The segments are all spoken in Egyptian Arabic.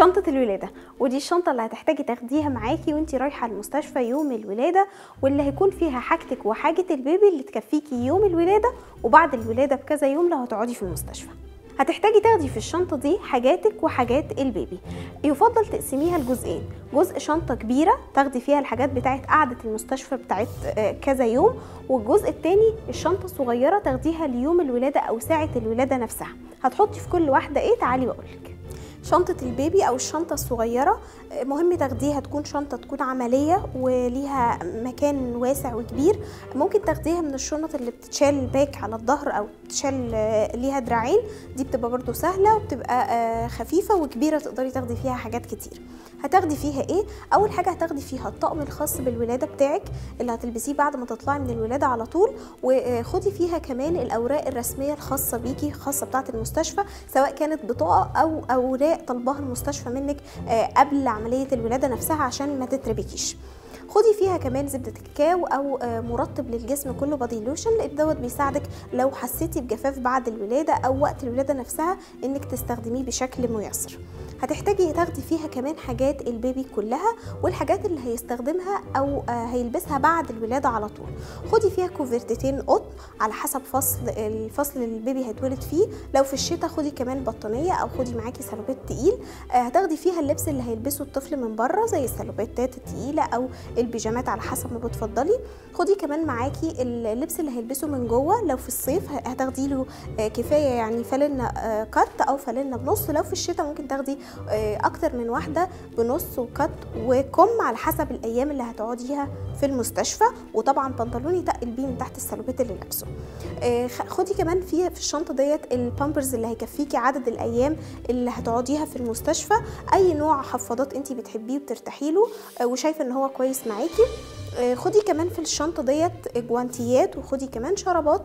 شنطة الولادة ودي الشنطة اللي هتحتاجي تاخديها معاكي وانتي رايحة المستشفى يوم الولادة واللي هيكون فيها حاجتك وحاجة البيبي اللي تكفيكي يوم الولادة وبعد الولادة بكذا يوم لو هتقعدي في المستشفى هتحتاجي تاخدي في الشنطة دي حاجاتك وحاجات البيبي يفضل تقسميها لجزئين جزء شنطة كبيرة تاخدي فيها الحاجات بتاعت قعدة المستشفى بتاعت آه، كذا يوم والجزء التاني الشنطة الصغيرة تاخديها ليوم الولادة أو ساعة الولادة نفسها هتحطي في كل واحدة ايه تعالي بقولك شنطة البيبي أو الشنطة الصغيرة آه، مهم تاخديها تكون شنطة تكون عملية وليها مكان واسع وكبير ممكن تاخديها من الشنط اللي بتتشال باك على الظهر أو بتتشال آه، ليها دراعين دي بتبقى برضو سهلة وبتبقى آه، خفيفة وكبيرة تقدري تاخدي فيها حاجات كتير هتاخدي فيها ايه اول حاجه هتاخدي فيها الطقم الخاص بالولاده بتاعك اللي هتلبسيه بعد ما تطلعي من الولاده على طول وخدي فيها كمان الاوراق الرسميه الخاصه بيكي خاصه بتاعه المستشفى سواء كانت بطاقه او اوراق طلبها المستشفى منك آه، قبل عمليه الولاده نفسها عشان ما تتربكيش خدي فيها كمان زبدة كاكاو أو آه، مرطب للجسم كله بادي لوشن لأن دوت بيساعدك لو حسيتي بجفاف بعد الولادة أو وقت الولادة نفسها إنك تستخدميه بشكل ميسر هتحتاجي تاخدي فيها كمان حاجات البيبي كلها والحاجات اللي هيستخدمها او آه، هيلبسها بعد الولاده على طول خدي فيها كوفرتتين قطن على حسب فصل الفصل اللي البيبي هيتولد فيه لو في الشتاء خدي كمان بطانيه او خدي معاكي سلوبات تقيل آه، هتاخدي فيها اللبس اللي هيلبسه الطفل من بره زي السلوباتات التقيله او البيجامات على حسب ما بتفضلي خدي كمان معاكي اللبس اللي هيلبسه من جوه لو في الصيف هتاخدي له آه، كفايه يعني فانلة آه، كات او فانلة بنص لو في الشتاء ممكن تاخدي آه، اكتر من واحده بنص وكت وكم على حسب الايام اللي هتقعديها في المستشفى وطبعا بنطلون يتقل بيه من تحت السلوبات اللي لابسه آه، خ- خدي كمان في في الشنطه ديت البامبرز اللي هيكفيكي عدد الايام اللي هتقعديها في المستشفى اي نوع حفاضات انت بتحبيه وبترتاحي له آه، وشايفه ان هو كويس معاكي آه، خدي كمان في الشنطه ديت جوانتيات وخدي كمان شرابات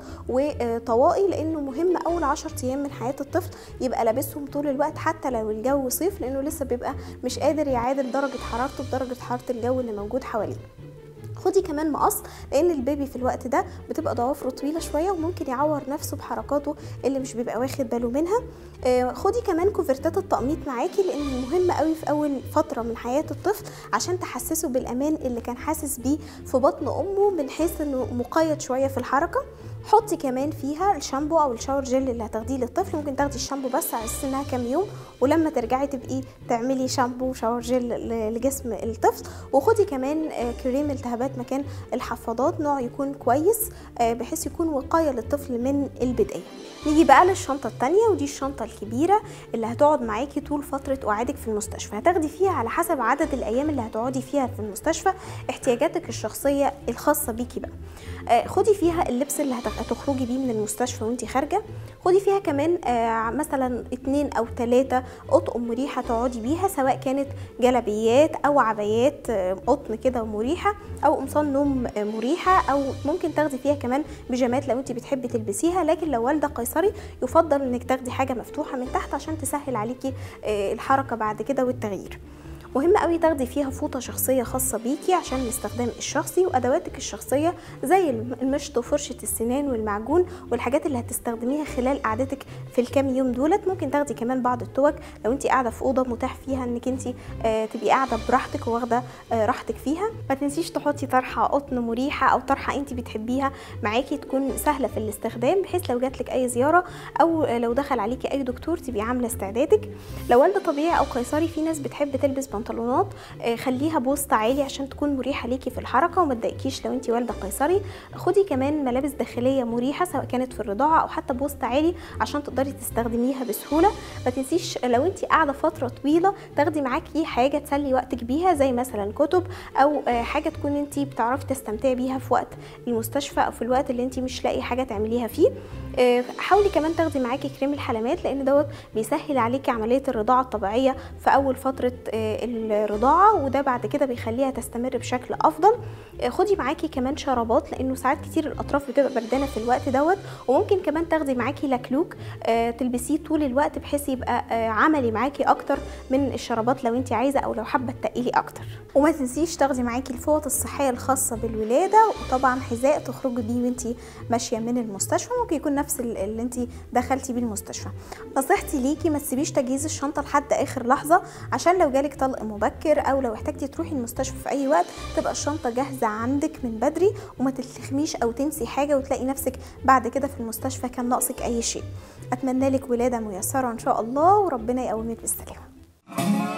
وطواقي لانه مهم اول 10 ايام من حياه الطفل يبقى لابسهم طول الوقت حتى لو الجو صيف لانه لسه بيبقى مش قادر يعادل درجه حرارته بدرجه حراره الجو اللي موجود حواليه خدي كمان مقص لان البيبي في الوقت ده بتبقى ضوافره طويله شويه وممكن يعور نفسه بحركاته اللي مش بيبقى واخد باله منها آه، خدي كمان كوفرتات التقميط معاكي لان مهم قوي في اول فتره من حياه الطفل عشان تحسسه بالامان اللي كان حاسس بيه في بطن امه من حيث انه مقيد شويه في الحركه حطي كمان فيها الشامبو او الشاور جل اللي هتاخديه للطفل ممكن تاخدي الشامبو بس على اساس انها كام يوم ولما ترجعي تبقي تعملي شامبو وشاور جل ل- لجسم الطفل وخدي كمان آه، كريم التهابات مكان الحفاضات نوع يكون كويس آه، بحيث يكون وقايه للطفل من البدايه نيجي بقى للشنطه التانية ودي الشنطه الكبيره اللي هتقعد معاكي طول فتره قعادك في المستشفى هتاخدي فيها على حسب عدد الايام اللي هتقعدي فيها في المستشفى احتياجاتك الشخصيه الخاصه بيكي بقى آه، خدي فيها اللبس اللي هت- هتخرجي بيه من المستشفى وانت خارجه خدي فيها كمان آه، مثلا اتنين او تلاتة اطقم مريحه تقعدي بيها سواء كانت جلبيات او عبايات آه، قطن كده ومريحه او قمصان نوم آه، مريحه او ممكن تاخدي فيها كمان بيجامات لو انت بتحبي تلبسيها لكن لو والده قيصري يفضل انك تاخدي حاجه مفتوحه من تحت عشان تسهل عليكي آه، الحركه بعد كده والتغيير مهم قوي تاخدي فيها فوطه شخصيه خاصه بيكي عشان الاستخدام الشخصي وادواتك الشخصيه زي الم- المشط وفرشه السنان والمعجون والحاجات اللي هتستخدميها خلال قعدتك في الكام يوم دولت ممكن تاخدي كمان بعض التوك لو انت قاعده في اوضه متاح فيها انك انت آه تبقي قاعده براحتك واخده آه راحتك فيها ما تنسيش تحطي طرحه قطن مريحه او طرحه انت بتحبيها معاكي تكون سهله في الاستخدام بحيث لو جاتلك اي زياره او آه، لو دخل عليكي اي دكتور تبقي عامله استعدادك لو والده طبيعي او قيصري في ناس بتحب تلبس بنطلونات آه، خليها بوسط عالي عشان تكون مريحه ليكي في الحركه وما تضايقكيش لو انت والده قيصري خدي كمان ملابس داخليه مريحه سواء كانت في الرضاعه او حتى بوسط عالي عشان تقدري تستخدميها بسهوله ما تنسيش لو انت قاعده فتره طويله تاخدي معاكي حاجه تسلي وقتك بيها زي مثلا كتب او آه، حاجه تكون انت بتعرفي تستمتعي بيها في وقت المستشفى او في الوقت اللي انت مش لاقي حاجه تعمليها فيه آه، حاولي كمان تاخدي معاكي كريم الحلمات لان دوت بيسهل عليكي عمليه الرضاعه الطبيعيه في اول فتره آه، الرضاعه وده بعد كده بيخليها تستمر بشكل افضل آه، خدي معاكي كمان شرابات لانه ساعات كتير الاطراف بتبقى بردانه في الوقت دوت وممكن كمان تاخدي معاكي لكلوك آه، تلبسيه طول الوقت بحيث يبقى آه، عملي معاكي اكتر من الشرابات لو انت عايزه او لو حابه تقيلي اكتر وما تنسيش تاخدي معاكي الفوط الصحيه الخاصه بالولاده وطبعا حذاء تخرجي بيه وانت ماشيه من المستشفى ممكن يكون نفس ال- اللي انت دخلتي بيه المستشفى نصيحتي ليكي ما تسيبيش تجهيز الشنطه لحد اخر لحظه عشان لو جالك طلق مبكر او لو احتاجتي تروحي المستشفى في اي وقت تبقى الشنطه جاهزه عندك من بدري وما تتلخميش او تنسي حاجه وتلاقي نفسك بعد كده في المستشفى كان ناقصك اي شيء اتمنى لك ولاده ميسره ان شاء الله وربنا يقومك بالسلامه